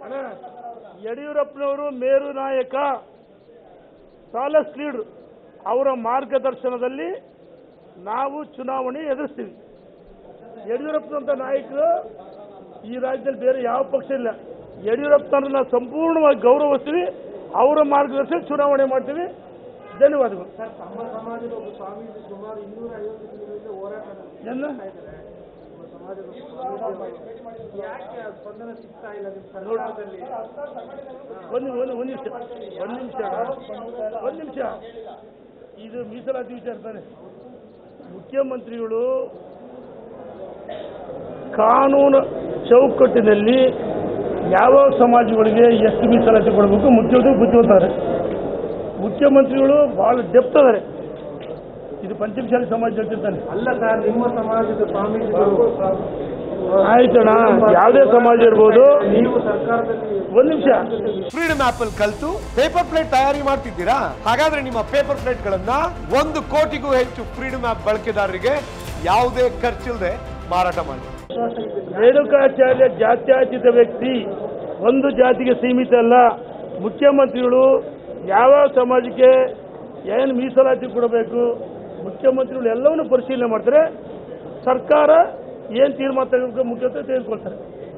ಅಣ್ಣ, ಯಡಿಯೂರಪ್ಪನವರು ಮೇರು ನಾಯಕ ಸಾಲಸ್ ಲೀಡ್ರು ಅವರ ಮಾರ್ಗದರ್ಶನದಲ್ಲಿ ನಾವು ಚುನಾವಣೆ ಎದುರಿಸ್ತೀವಿ ಯಡಿಯೂರಪ್ಪನಂತ ನಾಯಕರು ಈ ರಾಜ್ಯದಲ್ಲಿ ಬೇರೆ ಯಾವ ಪಕ್ಷ ಇಲ್ಲ ಯಡಿಯೂರಪ್ಪನವ್ರನ್ನ ಸಂಪೂರ್ಣವಾಗಿ ಗೌರವಿಸ್ತೀವಿ ಅವರ ಮಾರ್ಗದರ್ಶನ ಚುನಾವಣೆ ಮಾಡ್ತೀವಿ ಧನ್ಯವಾದಗಳು ಸರ್ ತಮ್ಮ ಸಮಾಜದ ಒಬ್ಬ ಸ್ವಾಮೀಜಿ ಸುಮಾರು ಇನ್ನೂರ ಐವತ್ತು ದಿನಗಳಿಂದ ಹೋರಾಟ ಎಲ್ಲ ಮಾಡ್ತಾ ಇದ್ದಾರೆ ಒಬ್ಬ ಸಮಾಜದ ಒಬ್ಬ ಸ್ವಾಮೀಜಿ ಯಾಕೆ ಆ ಸ್ಪಂದನ ಸಿಗ್ತಾ ಇಲ್ಲ ನಿಮ್ಮ ಸರ್ಕಾರದಲ್ಲಿ ಒಂದು ಒಂದು ಒಂದು ನಿಮಿಷ ಒಂದು ನಿಮಿಷ ಒಂದು ನಿಮಿಷ ಇದು ಮೀಸಲಾತಿ ವಿಚಾರ ತಾನೆ ಮುಖ್ಯಮಂತ್ರಿಗಳು ಕಾನೂನು ಚೌಕಟ್ಟಿನಲ್ಲಿ ಯಾವ ಸಮಾಜಗಳಿಗೆ ಎಷ್ಟು ಮೀಸಲಾತಿ ಕೊಡಬೇಕು ಮುಖ್ಯಮಂತ್ರಿ ಬುದ್ಧಿವಂತಾರೆ ಮುಖ್ಯಮಂತ್ರಿಗಳು ಬಹಳ ಡೆಪ್ತ್ ಅದಾರೆ ಇದು ಪಂಚಮಶಾಲಿ ಸಮಾಜ ಹೇಳ್ತಿರ್ತಾನೆ ಅಲ್ಲ ಸರ್ ನಿಮ್ಮ ಸಮಾಜದ ಸ್ವಾಮೀಜಿಗಳು ಆಯ್ತಣ್ಣ ಯಾವುದೇ ಸಮಾಜ ಇರ್ಬೋದು ನೀವು ಸರ್ಕಾರದಲ್ಲಿ ಒಂದು ನಿಮಿಷ ಫ್ರೀಡಮ್ ಆಪ್ ಅಲ್ಲಿ ಕಲ್ತು ಪೇಪರ್ ಪ್ಲೇಟ್ ತಯಾರಿ ಮಾಡ್ತಿದ್ದೀರಾ ಹಾಗಾದ್ರೆ ನಿಮ್ಮ ಪೇಪರ್ ಪ್ಲೇಟ್ ಗಳನ್ನ ಒಂದು ಕೋಟಿಗೂ ಹೆಚ್ಚು ಫ್ರೀಡಮ್ ಆಪ್ ಬಳಕೆದಾರರಿಗೆ ಯಾವುದೇ ಖರ್ಚಿಲ್ಲದೆ ಮಾರಾಟ ಮಾಡಿ ರೇಣುಕಾಚಾರ್ಯ ಜಾತ್ಯತೀತ ವ್ಯಕ್ತಿ ಒಂದು ಜಾತಿಗೆ ಸೀಮಿತ ಅಲ್ಲ ಮುಖ್ಯಮಂತ್ರಿಗಳು ಯಾವ ಸಮಾಜಕ್ಕೆ ಏನು ಮೀಸಲಾತಿ ಕೊಡಬೇಕು ಮುಖ್ಯಮಂತ್ರಿಗಳು ಎಲ್ಲವನ್ನು ಪರಿಶೀಲನೆ ಮಾಡ್ತಾರೆ ಸರ್ಕಾರ ಏನು ತೀರ್ಮಾನ ತೆಗೆದುಕೊಂಡು ಮುಖ್ಯಮಂತ್ರಿ ತೆಗೆದುಕೊಳ್ತಾರೆ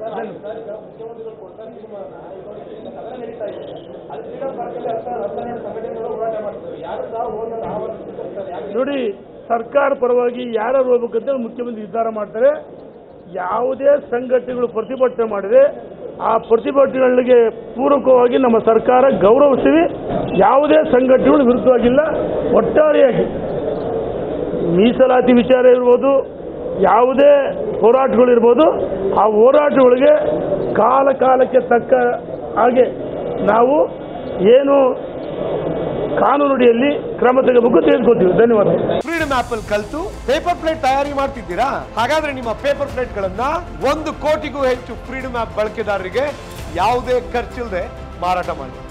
ನೋಡಿ ಸರ್ಕಾರ ಪರವಾಗಿ ಯಾರು ಹೋಗ್ಬೇಕಂತ ಮುಖ್ಯಮಂತ್ರಿ ನಿರ್ಧಾರ ಮಾಡ್ತಾರೆ ಯಾವುದೇ ಸಂಘಟನೆಗಳು ಪ್ರತಿಭಟನೆ ಮಾಡಿದ್ರೆ ಆ ಪ್ರತಿಭಟನೆಗಳಿಗೆ ಪೂರಕವಾಗಿ ನಮ್ಮ ಸರ್ಕಾರ ಗೌರವಿಸ್ತೀವಿ ಯಾವುದೇ ಸಂಘಟನೆಗಳು ವಿರುದ್ಧವಾಗಿಲ್ಲ ಒಟ್ಟಾರೆಯಾಗಿ ಮೀಸಲಾತಿ ವಿಚಾರ ಇರ್ಬೋದು ಯಾವುದೇ ಹೋರಾಟಗಳಿರ್ಬೋದು ಆ ಹೋರಾಟಗಳಿಗೆ ಕಾಲ ಕಾಲಕ್ಕೆ ತಕ್ಕ ಹಾಗೆ ನಾವು ಏನು ಕಾನೂನಡಿಯಲ್ಲಿ ಕ್ರಮ ತೆಗೆಬೇಕು ತೆಗೆದುಕೊಳ್ತೀವಿ ಧನ್ಯವಾದ ಫ್ರೀಡಮ್ ಆಪ್ ಅಲ್ಲಿ ಕಲ್ತು ಪೇಪರ್ ಪ್ಲೇಟ್ ತಯಾರಿ ಮಾಡ್ತಿದ್ದೀರಾ ಹಾಗಾದ್ರೆ ನಿಮ್ಮ ಪೇಪರ್ ಪ್ಲೇಟ್ ಗಳನ್ನ ಒಂದು ಕೋಟಿಗೂ ಹೆಚ್ಚು ಫ್ರೀಡಮ್ ಆಪ್ ಬಳಕೆದಾರರಿಗೆ ಯಾವುದೇ ಖರ್ಚಿಲ್ಲದೆ ಮಾರಾಟ ಮಾಡಿ